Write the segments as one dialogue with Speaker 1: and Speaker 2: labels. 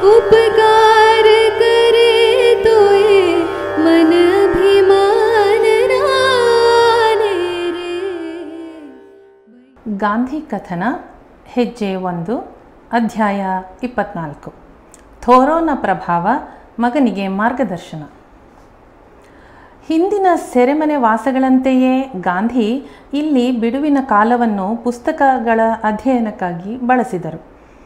Speaker 1: उपकार करे तोए मन अभिमान राने रे
Speaker 2: ಗಾಂಧಿ ಕಥನ ಹೆಜ್ಜೆ ಒಂದು ಅಧ್ಯಾಯ ಇಪ್ಪತ್ನಾಲ್ಕು ಥೋರೋನ ಪ್ರಭಾವ ಮಗನಿಗೆ ಮಾರ್ಗದರ್ಶನ ಹಿಂದಿನ ಸೆರೆಮನೆ ವಾಸಗಳಂತೆಯೇ ಗಾಂಧಿ ಇಲ್ಲಿ ಬಿಡುವಿನ ಕಾಲವನ್ನು ಪುಸ್ತಕಗಳ ಅಧ್ಯಯನಕ್ಕಾಗಿ ಬಳಸಿದರು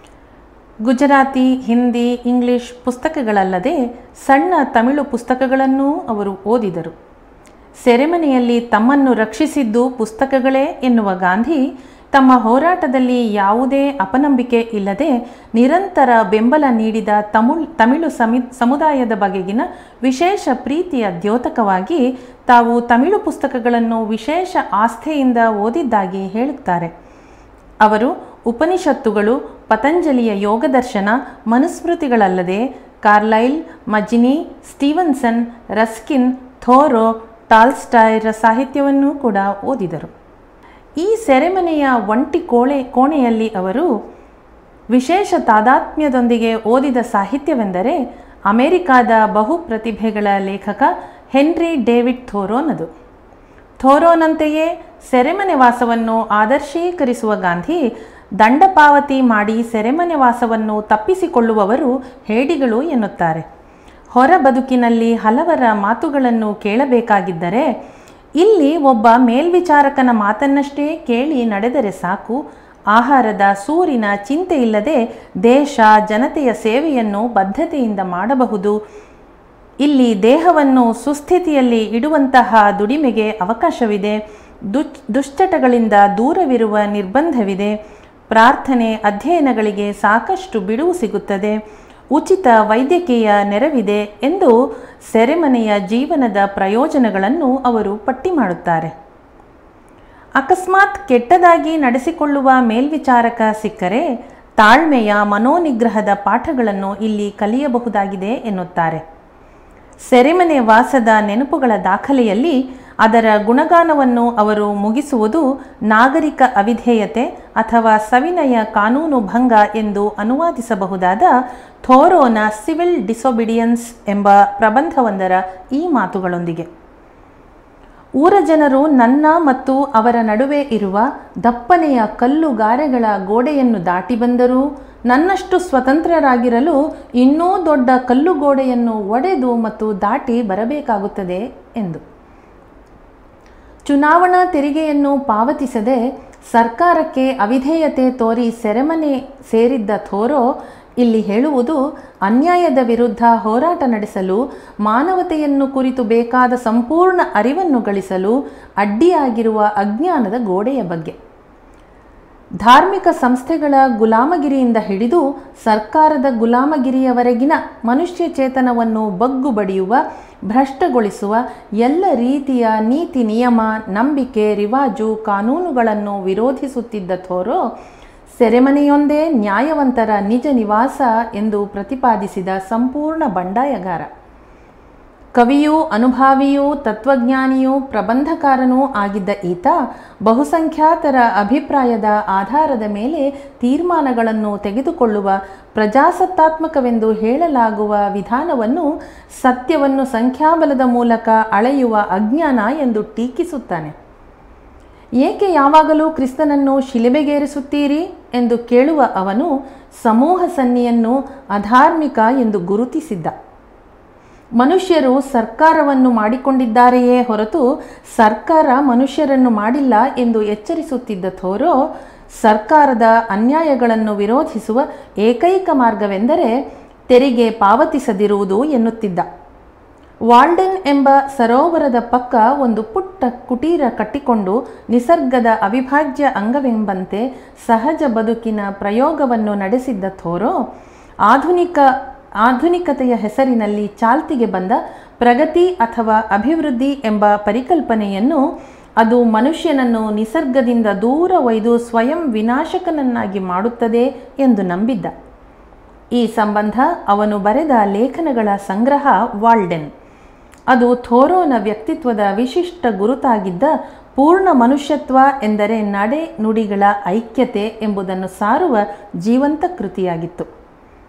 Speaker 2: ಗುಜರಾತಿ ಹಿಂದಿ ಇಂಗ್ಲಿಷ್ ಪುಸ್ತಕಗಳಲ್ಲದೆ ಸಣ್ಣ ತಮಿಳು ಪುಸ್ತಕಗಳನ್ನೂ ಅವರು ಓದಿದರು ಸೆರೆಮನೆಯಲ್ಲಿ ತಮ್ಮನ್ನು ರಕ್ಷಿಸಿದ್ದು ಪುಸ್ತಕಗಳೇ ಎನ್ನುವ ಗಾಂಧಿ ತಮ್ಮ ಹೋರಾಟದಲ್ಲಿ ಯಾವುದೇ ಅಪನಂಬಿಕೆ ಇಲ್ಲದೆ ನಿರಂತರ ಬೆಂಬಲ ನೀಡಿದ ತಮಿಳ್ ತಮಿಳು ಸಮಿ ಸಮುದಾಯದ ಬಗೆಗಿನ ವಿಶೇಷ ಪ್ರೀತಿಯ ದ್ಯೋತಕವಾಗಿ ತಾವು ತಮಿಳು ಪುಸ್ತಕಗಳನ್ನು ವಿಶೇಷ ಆಸ್ಥೆಯಿಂದ ಓದಿದ್ದಾಗಿ ಹೇಳುತ್ತಾರೆ ಅವರು ಉಪನಿಷತ್ತುಗಳು ಪತಂಜಲಿಯ ಯೋಗದರ್ಶನ ಮನುಸ್ಮೃತಿಗಳಲ್ಲದೆ Carlyle Mazzini Stevenson Ruskin Thoreau ಟಾಲ್ಸ್ಟಾಯ್ರ ಸಾಹಿತ್ಯವನ್ನೂ ಕೂಡ ಓದಿದರು ಈ ಸೆರೆಮನೆಯ ಒಂಟಿ ಕೋಣೆ ಕೋಣೆಯಲ್ಲಿ ಅವರು ವಿಶೇಷ ತಾದಾತ್ಮ್ಯದೊಂದಿಗೆ ಓದಿದ ಸಾಹಿತ್ಯವೆಂದರೆ ಅಮೆರಿಕಾದ ಬಹು ಪ್ರತಿಭೆಗಳ ಲೇಖಕ ಹೆನ್ರಿ ಡೇವಿಡ್ ಥೋರೋನದು ಥೋರೋನಂತೆಯೇ ಸೆರೆಮನೆ ವಾಸವನ್ನು ಆದರ್ಶೀಕರಿಸುವ ಗಾಂಧಿ ದಂಡ ಪಾವತಿ ಮಾಡಿ ಸೆರೆಮನೆ ವಾಸವನ್ನು ತಪ್ಪಿಸಿಕೊಳ್ಳುವವರು ಹೇಡಿಗಳು ಎನ್ನುತ್ತಾರೆ ಹೊರ ಬದುಕಿನಲ್ಲಿ ಹಲವರ ಮಾತುಗಳನ್ನು ಕೇಳಬೇಕಾಗಿದ್ದರೆ ಇಲ್ಲಿ ಒಬ್ಬ ಮೇಲ್ವಿಚಾರಕನ ಮಾತನ್ನಷ್ಟೇ ಕೇಳಿ ನಡೆದರೆ ಸಾಕು ಆಹಾರದ ಸೂರಿನ ಚಿಂತೆ ಇಲ್ಲದೆ ದೇಶ ಜನತೆಯ ಸೇವೆಯನ್ನು ಬದ್ಧತೆಯಿಂದ ಮಾಡಬಹುದು ಇಲ್ಲಿ ದೇಹವನ್ನು ಸುಸ್ಥಿತಿಯಲ್ಲಿ ಇಡುವಂತಹ ದುಡಿಮೆಗೆ ಅವಕಾಶವಿದೆ ದುಚ್ ದುಶ್ಚಟಗಳಿಂದ ದೂರವಿರುವ ನಿರ್ಬಂಧವಿದೆ ಪ್ರಾರ್ಥನೆ ಅಧ್ಯಯನಗಳಿಗೆ ಸಾಕಷ್ಟು ಬಿಡುವು ಸಿಗುತ್ತದೆ ಉಚಿತ ವೈದ್ಯಕೀಯ ನೆರವಿದೆ ಎಂದು ಸೆರೆಮನೆಯ ಜೀವನದ ಪ್ರಯೋಜನಗಳನ್ನು ಅವರು ಪಟ್ಟಿ ಮಾಡುತ್ತಾರೆ ಅಕಸ್ಮಾತ್ ಕೆಟ್ಟದಾಗಿ ನಡೆಸಿಕೊಳ್ಳುವ ಮೇಲ್ವಿಚಾರಕ ಸಿಕ್ಕರೆ ತಾಳ್ಮೆಯ ಮನೋನಿಗ್ರಹದ ಪಾಠಗಳನ್ನು ಇಲ್ಲಿ ಕಲಿಯಬಹುದಾಗಿದೆ ಎನ್ನುತ್ತಾರೆ ಸೆರೆಮನೆ ವಾಸದ ನೆನಪುಗಳ ದಾಖಲೆಯಲ್ಲಿ ಅದರ ಗುಣಗಾನವನ್ನು ಅವರು ಮುಗಿಸುವುದು ನಾಗರಿಕ ಅವಿಧೇಯತೆ ಅಥವಾ ಸವಿನಯ ಕಾನೂನು ಭಂಗ ಎಂದು ಅನುವಾದಿಸಬಹುದಾದ ಥೋರೋನ ಸಿವಿಲ್ ಡಿಸೊಬಿಡಿಯನ್ಸ್ ಎಂಬ ಪ್ರಬಂಧವೊಂದರ ಈ ಮಾತುಗಳೊಂದಿಗೆ ಊರ ಜನರು ನನ್ನ ಮತ್ತು ಅವರ ನಡುವೆ ಇರುವ ದಪ್ಪನೆಯ ಕಲ್ಲುಗಾರೆಗಳ ಗೋಡೆಯನ್ನು ದಾಟಿ ಬಂದರೂ ನನ್ನಷ್ಟು ಸ್ವತಂತ್ರರಾಗಿರಲು ಇನ್ನೂ ದೊಡ್ಡ ಕಲ್ಲುಗೋಡೆಯನ್ನು ಒಡೆದು ಮತ್ತು ದಾಟಿ ಬರಬೇಕಾಗುತ್ತದೆ ಎಂದು ಚುನಾವಣಾ ತೆರಿಗೆಯನ್ನು ಪಾವತಿಸದೆ ಸರ್ಕಾರಕ್ಕೆ ಅವಿಧೇಯತೆ ತೋರಿ ಸೆರೆಮನೆ ಸೇರಿದ್ದ ಥೋರೋ ಇಲ್ಲಿ ಹೇಳುವುದು ಅನ್ಯಾಯದ ವಿರುದ್ಧ ಹೋರಾಟ ನಡೆಸಲು ಮಾನವತೆಯನ್ನು ಕುರಿತು ಬೇಕಾದ ಸಂಪೂರ್ಣ ಅರಿವನ್ನು ಗಳಿಸಲು ಅಡ್ಡಿಯಾಗಿರುವ ಅಜ್ಞಾನದ ಗೋಡೆಯ ಬಗ್ಗೆ ಧಾರ್ಮಿಕ ಸಂಸ್ಥೆಗಳ ಗುಲಾಮಗಿರಿಯಿಂದ ಹಿಡಿದು ಸರ್ಕಾರದ ಗುಲಾಮಗಿರಿಯವರೆಗಿನ ಮನುಷ್ಯ ಚೇತನವನ್ನು ಬಗ್ಗು ಬಡಿಯುವ ಭ್ರಷ್ಟಗೊಳಿಸುವ ಎಲ್ಲ ರೀತಿಯ ನೀತಿ ನಿಯಮ ನಂಬಿಕೆ ರಿವಾಜು ಕಾನೂನುಗಳನ್ನು ವಿರೋಧಿಸುತ್ತಿದ್ದ ಥೋರೋ ಸೆರೆಮನೆಯೊಂದೇ ನ್ಯಾಯವಂತರ ನಿಜ ನಿವಾಸ ಎಂದು ಪ್ರತಿಪಾದಿಸಿದ ಸಂಪೂರ್ಣ ಬಂಡಾಯಗಾರ ಕವಿಯೂ ಅನುಭಾವಿಯೂ ತತ್ವಜ್ಞಾನಿಯೂ ಪ್ರಬಂಧಕಾರನೂ ಆಗಿದ್ದ ಈತ ಬಹುಸಂಖ್ಯಾತರ ಅಭಿಪ್ರಾಯದ ಆಧಾರದ ಮೇಲೆ ತೀರ್ಮಾನಗಳನ್ನು ತೆಗೆದುಕೊಳ್ಳುವ ಪ್ರಜಾಸತ್ತಾತ್ಮಕವೆಂದು ಹೇಳಲಾಗುವ ವಿಧಾನವನ್ನು ಸತ್ಯವನ್ನು ಸಂಖ್ಯಾಬಲದ ಮೂಲಕ ಅಳೆಯುವ ಅಜ್ಞಾನ ಎಂದು ಟೀಕಿಸುತ್ತಾನೆ ಏಕೆ ಯಾವಾಗಲೂ ಕ್ರಿಸ್ತನನ್ನು ಶಿಲೆಬೆಗೇರಿಸುತ್ತೀರಿ ಎಂದು ಕೇಳುವ ಅವನು ಸಮೂಹ ಸನ್ನಿಯನ್ನು ಅಧಾರ್ಮಿಕ ಎಂದು ಗುರುತಿಸಿದ್ದ ಮನುಷ್ಯರು ಸರ್ಕಾರವನ್ನು ಮಾಡಿಕೊಂಡಿದ್ದಾರೆಯೇ ಹೊರತು ಸರ್ಕಾರ ಮನುಷ್ಯರನ್ನು ಮಾಡಿಲ್ಲ ಎಂದು ಎಚ್ಚರಿಸುತ್ತಿದ್ದ ಥೋರೋ ಸರ್ಕಾರದ ಅನ್ಯಾಯಗಳನ್ನು ವಿರೋಧಿಸುವ ಏಕೈಕ ಮಾರ್ಗವೆಂದರೆ ತೆರಿಗೆ ಪಾವತಿಸದಿರುವುದು ಎನ್ನುತ್ತಿದ್ದ ವಾಲ್ಡನ್ ಎಂಬ ಸರೋವರದ ಪಕ್ಕ ಒಂದು ಪುಟ್ಟ ಕುಟೀರ ಕಟ್ಟಿಕೊಂಡು ನಿಸರ್ಗದ ಅವಿಭಾಜ್ಯ ಅಂಗವೆಂಬಂತೆ ಸಹಜ ಬದುಕಿನ ಪ್ರಯೋಗವನ್ನು ನಡೆಸಿದ್ದ ಥೋರೋ ಆಧುನಿಕ ಆಧುನಿಕತೆಯ ಹೆಸರಿನಲ್ಲಿ ಚಾಲ್ತಿಗೆ ಬಂದ ಪ್ರಗತಿ ಅಥವಾ ಅಭಿವೃದ್ಧಿ ಎಂಬ ಪರಿಕಲ್ಪನೆಯನ್ನು ಅದು ಮನುಷ್ಯನನ್ನು ನಿಸರ್ಗದಿಂದ ದೂರ ಒಯ್ದು ಸ್ವಯಂ ವಿನಾಶಕನನ್ನಾಗಿ ಮಾಡುತ್ತದೆ ಎಂದು ನಂಬಿದ್ದ ಈ ಸಂಬಂಧ ಅವನು ಬರೆದ ಲೇಖನಗಳ ಸಂಗ್ರಹ ವಾಲ್ಡೆನ್ ಅದು ಥೋರೋನ ವ್ಯಕ್ತಿತ್ವದ ವಿಶಿಷ್ಟ ಗುರುತಾಗಿದ್ದ ಪೂರ್ಣ ಮನುಷ್ಯತ್ವ ಎಂದರೆ ನಡೆ ನುಡಿಗಳ ಐಕ್ಯತೆ ಎಂಬುದನ್ನು ಸಾರುವ ಜೀವಂತ ಕೃತಿಯಾಗಿತ್ತು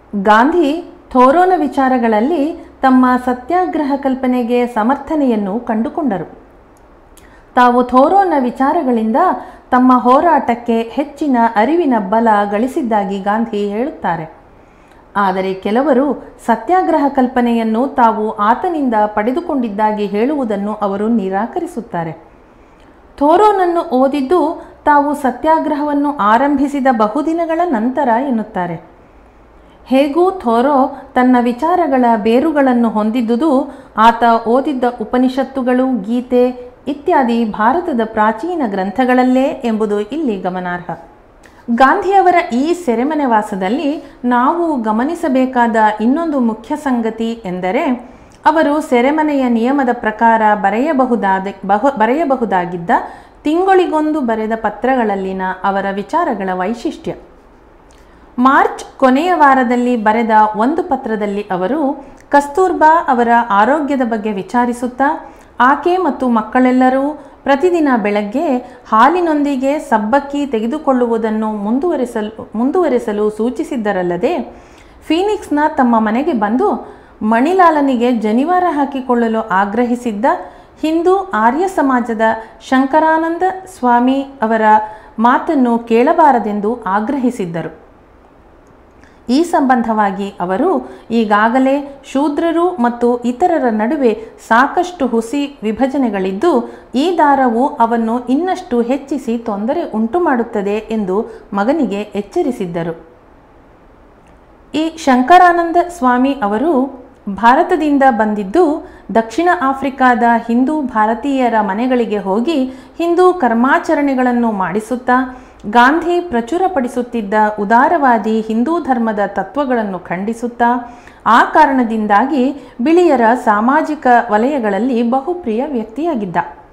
Speaker 2: ಗಾಂಧಿ ಥೋರೋನ ವಿಚಾರಗಳಲ್ಲಿ ತಮ್ಮ ಸತ್ಯಾಗ್ರಹ ಕಲ್ಪನೆಗೆ ಸಮರ್ಥನೆಯನ್ನು ಕಂಡುಕೊಂಡರು ತಾವು ಥೋರೋನ ವಿಚಾರಗಳಿಂದ ತಮ್ಮ ಹೋರಾಟಕ್ಕೆ ಹೆಚ್ಚಿನ ಅರಿವಿನ ಬಲ ಗಳಿಸಿದ್ದಾಗಿ ಗಾಂಧಿ ಹೇಳುತ್ತಾರೆ ಆದರೆ ಕೆಲವರು ಸತ್ಯಾಗ್ರಹ ಕಲ್ಪನೆಯನ್ನು ತಾವು ಆತನಿಂದ ಪಡೆದುಕೊಂಡಿದ್ದಾಗಿ ಹೇಳುವುದನ್ನು ಅವರು ನಿರಾಕರಿಸುತ್ತಾರೆ ಥೋರೋನನ್ನು ಓದಿದ್ದು ತಾವು ಸತ್ಯಾಗ್ರಹವನ್ನು ಆರಂಭಿಸಿದ ಬಹುದಿನಗಳ ನಂತರ ಎನ್ನುತ್ತಾರೆ ಹೇಗೂ ಥೋರೋ ತನ್ನ ವಿಚಾರಗಳ ಬೇರುಗಳನ್ನು ಹೊಂದಿದ್ದುದು ಆತ ಓದಿದ್ದ ಉಪನಿಷತ್ತುಗಳು ಗೀತೆ ಇತ್ಯಾದಿ ಭಾರತದ ಪ್ರಾಚೀನ ಗ್ರಂಥಗಳಲ್ಲೇ ಎಂಬುದು ಇಲ್ಲಿ ಗಮನಾರ್ಹ ಗಾಂಧಿಯವರ ಈ ಸೆರೆಮನೆ ವಾಸದಲ್ಲಿ ನಾವು ಗಮನಿಸಬೇಕಾದ ಇನ್ನೊಂದು ಮುಖ್ಯ ಸಂಗತಿ ಎಂದರೆ ಅವರು ಸೆರೆಮನೆಯ ನಿಯಮದ ಪ್ರಕಾರ ಬರೆಯಬಹುದಾದ ಬಹು ಬರೆಯಬಹುದಾಗಿದ್ದ ತಿಂಗಳಿಗೊಂದು ಬರೆದ ಪತ್ರಗಳಲ್ಲಿನ ಅವರ ವಿಚಾರಗಳ ವೈಶಿಷ್ಟ್ಯ ಮಾರ್ಚ್ ಕೊನೆಯ ವಾರದಲ್ಲಿ ಬರೆದ ಒಂದು ಪತ್ರದಲ್ಲಿ ಅವರು ಕಸ್ತೂರ್ಬಾ ಅವರ ಆರೋಗ್ಯದ ಬಗ್ಗೆ ವಿಚಾರಿಸುತ್ತಾ ಆಕೆ ಮತ್ತು ಮಕ್ಕಳೆಲ್ಲರೂ ಪ್ರತಿದಿನ ಬೆಳಗ್ಗೆ ಹಾಲಿನೊಂದಿಗೆ ಸಬ್ಬಕ್ಕಿ ತೆಗೆದುಕೊಳ್ಳುವುದನ್ನು ಮುಂದುವರಿಸಲು ಮುಂದುವರಿಸಲು ಸೂಚಿಸಿದ್ದರಲ್ಲದೆ ಫೀನಿಕ್ಸ್ನ ತಮ್ಮ ಮನೆಗೆ ಬಂದು ಮಣಿಲಾಲನಿಗೆ ಜನಿವಾರ ಹಾಕಿಕೊಳ್ಳಲು ಆಗ್ರಹಿಸಿದ್ದ ಹಿಂದೂ ಆರ್ಯ ಸಮಾಜದ ಶಂಕರಾನಂದ ಸ್ವಾಮಿ ಅವರ ಮಾತನ್ನು ಕೇಳಬಾರದೆಂದು ಆಗ್ರಹಿಸಿದ್ದರು ಈ ಸಂಬಂಧವಾಗಿ ಅವರು ಈಗಾಗಲೇ ಶೂದ್ರರು ಮತ್ತು ಇತರರ ನಡುವೆ ಸಾಕಷ್ಟು ಹುಸಿ ವಿಭಜನೆಗಳಿದ್ದು ಈ ದಾರವು ಅವನ್ನು ಇನ್ನಷ್ಟು ಹೆಚ್ಚಿಸಿ ತೊಂದರೆ ಉಂಟುಮಾಡುತ್ತದೆ ಎಂದು ಮಗನಿಗೆ ಎಚ್ಚರಿಸಿದ್ದರು ಈ ಶಂಕರಾನಂದ ಸ್ವಾಮಿ ಅವರು ಭಾರತದಿಂದ ಬಂದಿದ್ದು ದಕ್ಷಿಣ ಆಫ್ರಿಕಾದ ಹಿಂದೂ ಭಾರತೀಯರ ಮನೆಗಳಿಗೆ ಹೋಗಿ ಹಿಂದೂ ಕರ್ಮಾಚರಣೆಗಳನ್ನು ಮಾಡಿಸುತ್ತಾ ಗಾಂಧಿ ಪ್ರಚುರಪಡಿಸುತ್ತಿದ್ದ ಉದಾರವಾದಿ ಹಿಂದೂ ಧರ್ಮದ ತತ್ವಗಳನ್ನು ಖಂಡಿಸುತ್ತಾ ಆ ಕಾರಣದಿಂದಾಗಿ ಬಿಳಿಯರ ಸಾಮಾಜಿಕ ವಲಯಗಳಲ್ಲಿ ಬಹುಪ್ರಿಯ ವ್ಯಕ್ತಿಯಾಗಿದ್ದ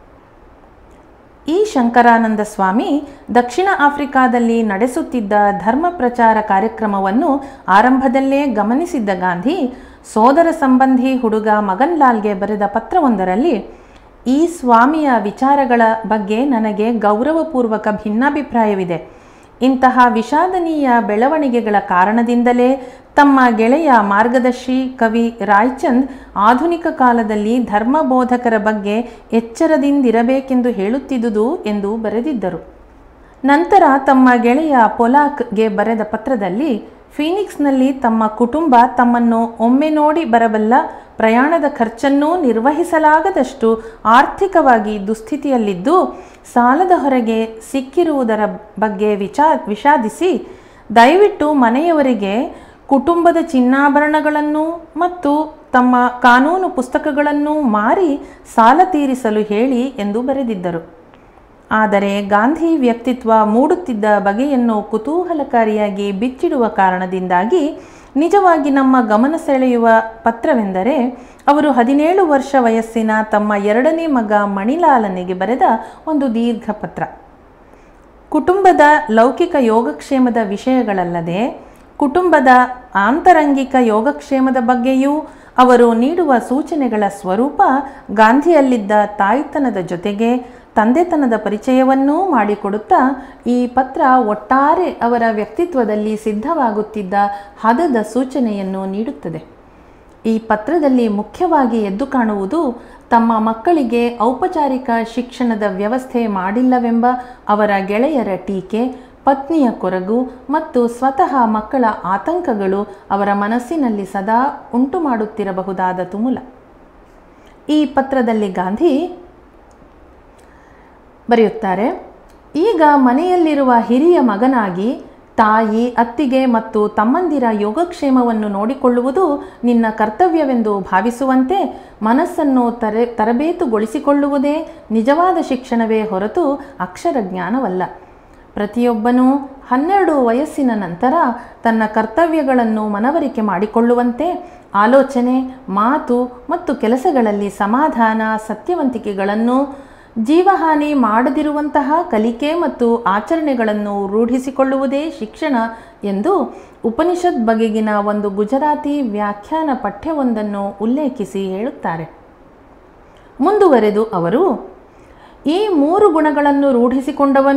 Speaker 2: ಈ ಶಂಕರಾನಂದ ಸ್ವಾಮಿ ದಕ್ಷಿಣ ಆಫ್ರಿಕಾದಲ್ಲಿ ನಡೆಸುತ್ತಿದ್ದ ಧರ್ಮ ಪ್ರಚಾರ ಕಾರ್ಯಕ್ರಮವನ್ನು ಆರಂಭದಲ್ಲೇ ಗಮನಿಸಿದ್ದ ಗಾಂಧಿ ಸೋದರ ಸಂಬಂಧಿ ಹುಡುಗ ಮಗನ್ಲಾಲ್ಗೆ ಬರೆದ ಪತ್ರವೊಂದರಲ್ಲಿ ಈ ಸ್ವಾಮಿಯ ವಿಚಾರಗಳ ಬಗ್ಗೆ ನನಗೆ ಗೌರವಪೂರ್ವಕ ಭಿನ್ನಾಭಿಪ್ರಾಯವಿದೆ ಇಂತಹ ವಿಷಾದನೀಯ ಬೆಳವಣಿಗೆಗಳ ಕಾರಣದಿಂದಲೇ ತಮ್ಮ ಗೆಳೆಯ ಮಾರ್ಗದರ್ಶಿ ಕವಿ ರಾಯ್ಚಂದ್ ಆಧುನಿಕ ಕಾಲದಲ್ಲಿ ಧರ್ಮಬೋಧಕರ ಬಗ್ಗೆ ಎಚ್ಚರದಿಂದಿರಬೇಕೆಂದು ಹೇಳುತ್ತಿದ್ದುದು ಎಂದು ಬರೆದಿದ್ದರು ನಂತರ ತಮ್ಮ ಗೆಳೆಯ ಪೊಲಾಕ್ಗೆ ಬರೆದ ಪತ್ರದಲ್ಲಿ ಫೀನಿಕ್ಸ್ನಲ್ಲಿ ತಮ್ಮ ಕುಟುಂಬ ತಮ್ಮನ್ನು ಒಮ್ಮೆ ನೋಡಿ ಬರಬಲ್ಲ ಪ್ರಯಾಣದ ಖರ್ಚನ್ನೂ ನಿರ್ವಹಿಸಲಾಗದಷ್ಟು ಆರ್ಥಿಕವಾಗಿ ದುಸ್ಥಿತಿಯಲ್ಲಿದ್ದು ಸಾಲದ ಹೊರಗೆ ಸಿಕ್ಕಿರುವುದರ ಬಗ್ಗೆ ವಿಚಾ ವಿಷಾದಿಸಿ ದಯವಿಟ್ಟು ಮನೆಯವರಿಗೆ ಕುಟುಂಬದ ಚಿನ್ನಾಭರಣಗಳನ್ನು ಮತ್ತು ತಮ್ಮ ಕಾನೂನು ಪುಸ್ತಕಗಳನ್ನು ಮಾರಿ ಸಾಲ ತೀರಿಸಲು ಹೇಳಿ ಎಂದು ಬರೆದಿದ್ದರು ಆದರೆ ಗಾಂಧಿ ವ್ಯಕ್ತಿತ್ವ ಮೂಡುತ್ತಿದ್ದ ಬಗೆಯನ್ನು ಕುತೂಹಲಕಾರಿಯಾಗಿ ಬಿಚ್ಚಿಡುವ ಕಾರಣದಿಂದಾಗಿ ನಿಜವಾಗಿ ನಮ್ಮ ಗಮನ ಸೆಳೆಯುವ ಪತ್ರವೆಂದರೆ ಅವರು ಹದಿನೇಳು ವರ್ಷ ವಯಸ್ಸಿನ ತಮ್ಮ ಎರಡನೇ ಮಗ ಮಣಿಲಾಲನಿಗೆ ಬರೆದ ಒಂದು ದೀರ್ಘ ಪತ್ರ ಕುಟುಂಬದ ಲೌಕಿಕ ಯೋಗಕ್ಷೇಮದ ವಿಷಯಗಳಲ್ಲದೆ ಕುಟುಂಬದ ಆಂತರಂಗಿಕ ಯೋಗಕ್ಷೇಮದ ಬಗ್ಗೆಯೂ ಅವರು ನೀಡುವ ಸೂಚನೆಗಳ ಸ್ವರೂಪ ಗಾಂಧಿಯಲ್ಲಿದ್ದ ತಾಯ್ತನದ ಜೊತೆಗೆ ತಂದೆತನದ ಪರಿಚಯವನ್ನೂ ಮಾಡಿಕೊಡುತ್ತಾ ಈ ಪತ್ರ ಒಟ್ಟಾರೆ ಅವರ ವ್ಯಕ್ತಿತ್ವದಲ್ಲಿ ಸಿದ್ಧವಾಗುತ್ತಿದ್ದ ಹದದ ಸೂಚನೆಯನ್ನು ನೀಡುತ್ತದೆ ಈ ಪತ್ರದಲ್ಲಿ ಮುಖ್ಯವಾಗಿ ಎದ್ದು ಕಾಣುವುದು ತಮ್ಮ ಮಕ್ಕಳಿಗೆ ಔಪಚಾರಿಕ ಶಿಕ್ಷಣದ ವ್ಯವಸ್ಥೆ ಮಾಡಿಲ್ಲವೆಂಬ ಅವರ ಗೆಳೆಯರ ಟೀಕೆ ಪತ್ನಿಯ ಕೊರಗು ಮತ್ತು ಸ್ವತಃ ಮಕ್ಕಳ ಆತಂಕಗಳು ಅವರ ಮನಸ್ಸಿನಲ್ಲಿ ಸದಾ ಉಂಟು ಮಾಡುತ್ತಿರಬಹುದಾದ ತುಮುಲ ಈ ಪತ್ರದಲ್ಲಿ ಗಾಂಧಿ ಬರೆಯುತ್ತಾರೆ ಈಗ ಮನೆಯಲ್ಲಿರುವ ಹಿರಿಯ ಮಗನಾಗಿ ತಾಯಿ ಅತ್ತಿಗೆ ಮತ್ತು ತಮ್ಮಂದಿರ ಯೋಗಕ್ಷೇಮವನ್ನು ನೋಡಿಕೊಳ್ಳುವುದು ನಿನ್ನ ಕರ್ತವ್ಯವೆಂದು ಭಾವಿಸುವಂತೆ ಮನಸ್ಸನ್ನು ತರೆ ತರಬೇತುಗೊಳಿಸಿಕೊಳ್ಳುವುದೇ ನಿಜವಾದ ಶಿಕ್ಷಣವೇ ಹೊರತು ಅಕ್ಷರ ಜ್ಞಾನವಲ್ಲ ಪ್ರತಿಯೊಬ್ಬನೂ ಹನ್ನೆರಡು ವಯಸ್ಸಿನ ನಂತರ ತನ್ನ ಕರ್ತವ್ಯಗಳನ್ನು ಮನವರಿಕೆ ಮಾಡಿಕೊಳ್ಳುವಂತೆ ಆಲೋಚನೆ ಮಾತು ಮತ್ತು ಕೆಲಸಗಳಲ್ಲಿ ಸಮಾಧಾನ ಸತ್ಯವಂತಿಕೆಗಳನ್ನು ಜೀವಹಾನಿ ಮಾಡದಿರುವಂತಹ ಕಲಿಕೆ ಮತ್ತು ಆಚರಣೆಗಳನ್ನು ರೂಢಿಸಿಕೊಳ್ಳುವುದೇ ಶಿಕ್ಷಣ ಎಂದು ಉಪನಿಷತ್ ಬಗೆಗಿನ ಒಂದು ಗುಜರಾತಿ ವ್ಯಾಖ್ಯಾನ ಪಠ್ಯವೊಂದನ್ನು ಉಲ್ಲೇಖಿಸಿ ಹೇಳುತ್ತಾರೆ ಮುಂದುವರೆದು ಅವರು ಈ ಮೂರು ಗುಣಗಳನ್ನು ರೂಢಿಸಿಕೊಂಡವನು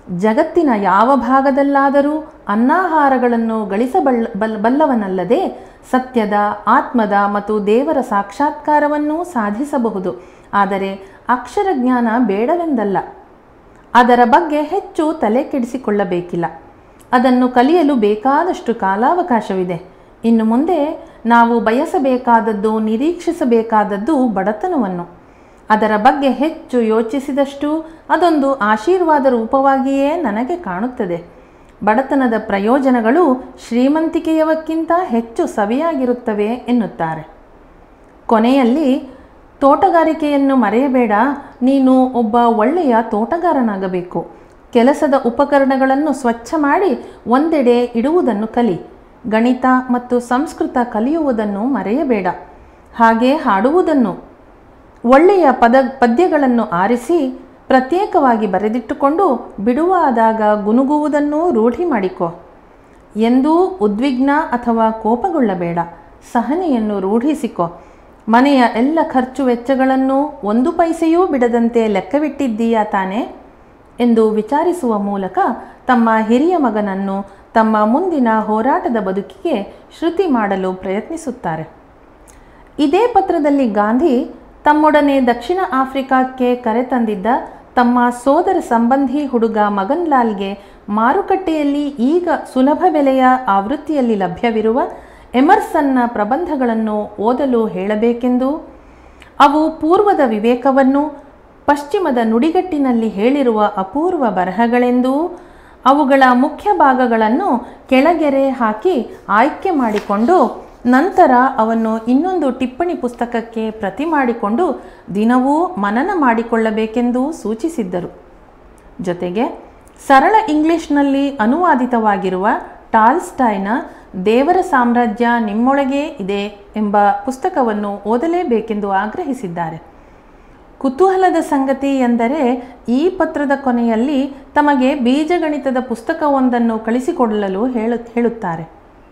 Speaker 2: ಜಗತ್ತಿನ ಯಾವ ಭಾಗದಲ್ಲಾದರೂ ಅನ್ನಾಹಾರಗಳನ್ನು ಗಳಿಸಬಲ್ಲ ಬಲ್ ಬಲ್ಲವನಲ್ಲದೆ ಸತ್ಯದ ಆತ್ಮದ ಮತ್ತು ದೇವರ ಸಾಕ್ಷಾತ್ಕಾರವನ್ನೂ ಸಾಧಿಸಬಹುದು ಆದರೆ ಅಕ್ಷರ ಜ್ಞಾನ ಬೇಡವೆಂದಲ್ಲ ಅದರ ಬಗ್ಗೆ ಹೆಚ್ಚು ತಲೆ ಕೆಡಿಸಿಕೊಳ್ಳಬೇಕಿಲ್ಲ ಅದನ್ನು ಕಲಿಯಲು ಬೇಕಾದಷ್ಟು ಕಾಲಾವಕಾಶವಿದೆ ಇನ್ನು ಮುಂದೆ ನಾವು ಬಯಸಬೇಕಾದದ್ದು ನಿರೀಕ್ಷಿಸಬೇಕಾದದ್ದು ಬಡತನವನ್ನು ಅದರ ಬಗ್ಗೆ ಹೆಚ್ಚು ಯೋಚಿಸಿದಷ್ಟು ಅದೊಂದು ಆಶೀರ್ವಾದ ರೂಪವಾಗಿಯೇ ನನಗೆ ಕಾಣುತ್ತದೆ ಬಡತನದ ಪ್ರಯೋಜನಗಳು ಶ್ರೀಮಂತಿಕೆಯವಕ್ಕಿಂತ ಹೆಚ್ಚು ಸವಿಯಾಗಿರುತ್ತವೆ ಎನ್ನುತ್ತಾರೆ ಕೊನೆಯಲ್ಲಿ ತೋಟಗಾರಿಕೆಯನ್ನು ಮರೆಯಬೇಡ ನೀನು ಒಬ್ಬ ಒಳ್ಳೆಯ ತೋಟಗಾರನಾಗಬೇಕು ಕೆಲಸದ ಉಪಕರಣಗಳನ್ನು ಸ್ವಚ್ಛ ಮಾಡಿ ಒಂದೆಡೆ ಇಡುವುದನ್ನು ಕಲಿ ಗಣಿತ ಮತ್ತು ಸಂಸ್ಕೃತ ಕಲಿಯುವುದನ್ನು ಮರೆಯಬೇಡ ಹಾಗೆ ಹಾಡುವುದನ್ನು ಒಳ್ಳೆಯ ಪದ ಪದ್ಯಗಳನ್ನು ಆರಿಸಿ ಪ್ರತ್ಯೇಕವಾಗಿ ಬರೆದಿಟ್ಟುಕೊಂಡು ಬಿಡುವಾದಾಗ ಗುನುಗುವುದನ್ನು ರೂಢಿ ಮಾಡಿಕೊ ಎಂದೂ ಉದ್ವಿಗ್ನ ಅಥವಾ ಕೋಪಗೊಳ್ಳಬೇಡ ಸಹನೆಯನ್ನು ರೂಢಿಸಿಕೊ ಮನೆಯ ಎಲ್ಲ ಖರ್ಚು ವೆಚ್ಚಗಳನ್ನು ಒಂದು ಪೈಸೆಯೂ ಬಿಡದಂತೆ ಲೆಕ್ಕವಿಟ್ಟಿದ್ದೀಯಾ ತಾನೇ ಎಂದು ವಿಚಾರಿಸುವ ಮೂಲಕ ತಮ್ಮ ಹಿರಿಯ ಮಗನನ್ನು ತಮ್ಮ ಮುಂದಿನ ಹೋರಾಟದ ಬದುಕಿಗೆ ಶ್ರುತಿ ಮಾಡಲು ಪ್ರಯತ್ನಿಸುತ್ತಾರೆ ಇದೇ ಪತ್ರದಲ್ಲಿ ಗಾಂಧಿ ತಮ್ಮೊಡನೆ ದಕ್ಷಿಣ ಆಫ್ರಿಕಾಕ್ಕೆ ಕರೆತಂದಿದ್ದ ತಮ್ಮ ಸೋದರ ಸಂಬಂಧಿ ಹುಡುಗ ಮಗನ್ ಲಾಲ್ಗೆ ಮಾರುಕಟ್ಟೆಯಲ್ಲಿ ಈಗ ಸುಲಭ ಬೆಲೆಯ ಆವೃತ್ತಿಯಲ್ಲಿ ಲಭ್ಯವಿರುವ ಎಮರ್ಸನ್ನ ಪ್ರಬಂಧಗಳನ್ನು ಓದಲು ಹೇಳಬೇಕೆಂದು ಅವು ಪೂರ್ವದ ವಿವೇಕವನ್ನು ಪಶ್ಚಿಮದ ನುಡಿಗಟ್ಟಿನಲ್ಲಿ ಹೇಳಿರುವ ಅಪೂರ್ವ ಬರಹಗಳೆಂದೂ ಅವುಗಳ ಮುಖ್ಯ ಭಾಗಗಳನ್ನು ಕೆಳಗೆರೆ ಹಾಕಿ ಆಯ್ಕೆ ಮಾಡಿಕೊಂಡು ನಂತರ ಅವನ್ನು ಇನ್ನೊಂದು ಟಿಪ್ಪಣಿ ಪುಸ್ತಕಕ್ಕೆ ಪ್ರತಿ ಮಾಡಿಕೊಂಡು ದಿನವೂ ಮನನ ಮಾಡಿಕೊಳ್ಳಬೇಕೆಂದು ಸೂಚಿಸಿದ್ದರು ಜೊತೆಗೆ ಸರಳ ಇಂಗ್ಲಿಷ್ನಲ್ಲಿ ಅನುವಾದಿತವಾಗಿರುವ ಟಾಲ್ಸ್ಟಾಯ್ನ ದೇವರ ಸಾಮ್ರಾಜ್ಯ ನಿಮ್ಮೊಳಗೇ ಇದೆ ಎಂಬ ಪುಸ್ತಕವನ್ನು ಓದಲೇಬೇಕೆಂದು ಆಗ್ರಹಿಸಿದ್ದಾರೆ ಕುತೂಹಲದ ಸಂಗತಿ ಎಂದರೆ ಈ ಪತ್ರದ ಕೊನೆಯಲ್ಲಿ ತಮಗೆ ಬೀಜಗಣಿತದ ಪುಸ್ತಕವೊಂದನ್ನು ಕಳಿಸಿಕೊಡಲು ಹೇಳು ಹೇಳುತ್ತಾರೆ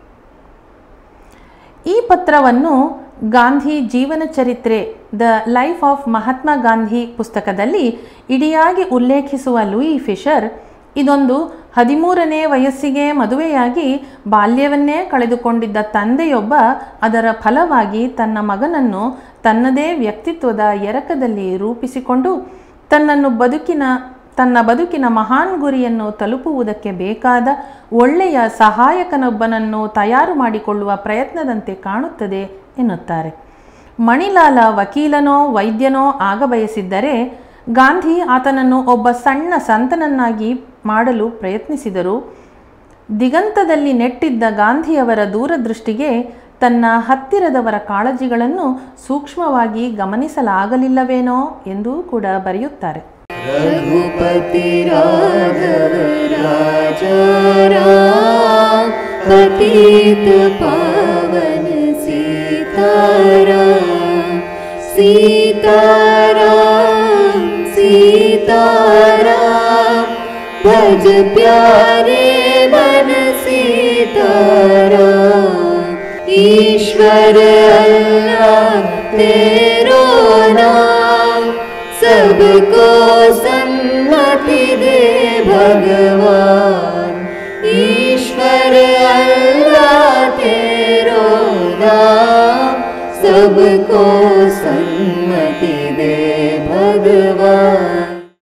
Speaker 2: ಈ ಪತ್ರವನ್ನು ಗಾಂಧಿ ಜೀವನ ಚರಿತ್ರೆ the life of Mahatma Gandhi ಪುಸ್ತಕದಲ್ಲಿ ಇಡಿಯಾಗಿ ಉಲ್ಲೇಖಿಸುವ ಲೂಯಿ ಫಿಶರ್ ಇದೊಂದು ಹದಿಮೂರನೇ ವಯಸ್ಸಿಗೆ ಮದುವೆಯಾಗಿ ಬಾಲ್ಯವನ್ನೇ ಕಳೆದುಕೊಂಡಿದ್ದ ತಂದೆಯೊಬ್ಬ ಅದರ ಫಲವಾಗಿ ತನ್ನ ಮಗನನ್ನು ತನ್ನದೇ ವ್ಯಕ್ತಿತ್ವದ ಎರಕದಲ್ಲಿ ರೂಪಿಸಿಕೊಂಡು ತನ್ನನ್ನು ಬದುಕಿನ ತನ್ನ ಬದುಕಿನ ಮಹಾನ್ ಗುರಿಯನ್ನು ತಲುಪುವುದಕ್ಕೆ ಬೇಕಾದ ಒಳ್ಳೆಯ ಸಹಾಯಕನೊಬ್ಬನನ್ನು ತಯಾರು ಮಾಡಿಕೊಳ್ಳುವ ಪ್ರಯತ್ನದಂತೆ ಕಾಣುತ್ತದೆ ಎನ್ನುತ್ತಾರೆ ಮಣಿಲಾಲ ವಕೀಲನೋ ವೈದ್ಯನೋ ಆಗಬಯಸಿದ್ದರೆ ಗಾಂಧಿ ಆತನನ್ನು ಒಬ್ಬ ಸಣ್ಣ ಸಂತನನ್ನಾಗಿ ಮಾಡಲು ಪ್ರಯತ್ನಿಸಿದರು ದಿಗಂತದಲ್ಲಿ ನೆಟ್ಟಿದ್ದ ಗಾಂಧಿಯವರ ದೂರದೃಷ್ಟಿಗೆ ತನ್ನ ಹತ್ತಿರದವರ ಕಾಳಜಿಗಳನ್ನು ಸೂಕ್ಷ್ಮವಾಗಿ ಗಮನಿಸಲಾಗಲಿಲ್ಲವೇನೋ ಎಂದೂ ಕೂಡ ಬರೆಯುತ್ತಾರೆ
Speaker 1: रघुपति राघव राजा राम पतित पावन सीताराम सीताराम सीताराम भज प्यारे मन सीताराम ईश्वर अल्लाह तेरो नाम सबको सम्मति दे भगवान ईश्वर अल्लाह तेरो नाम सबको सम्मति दे भगवान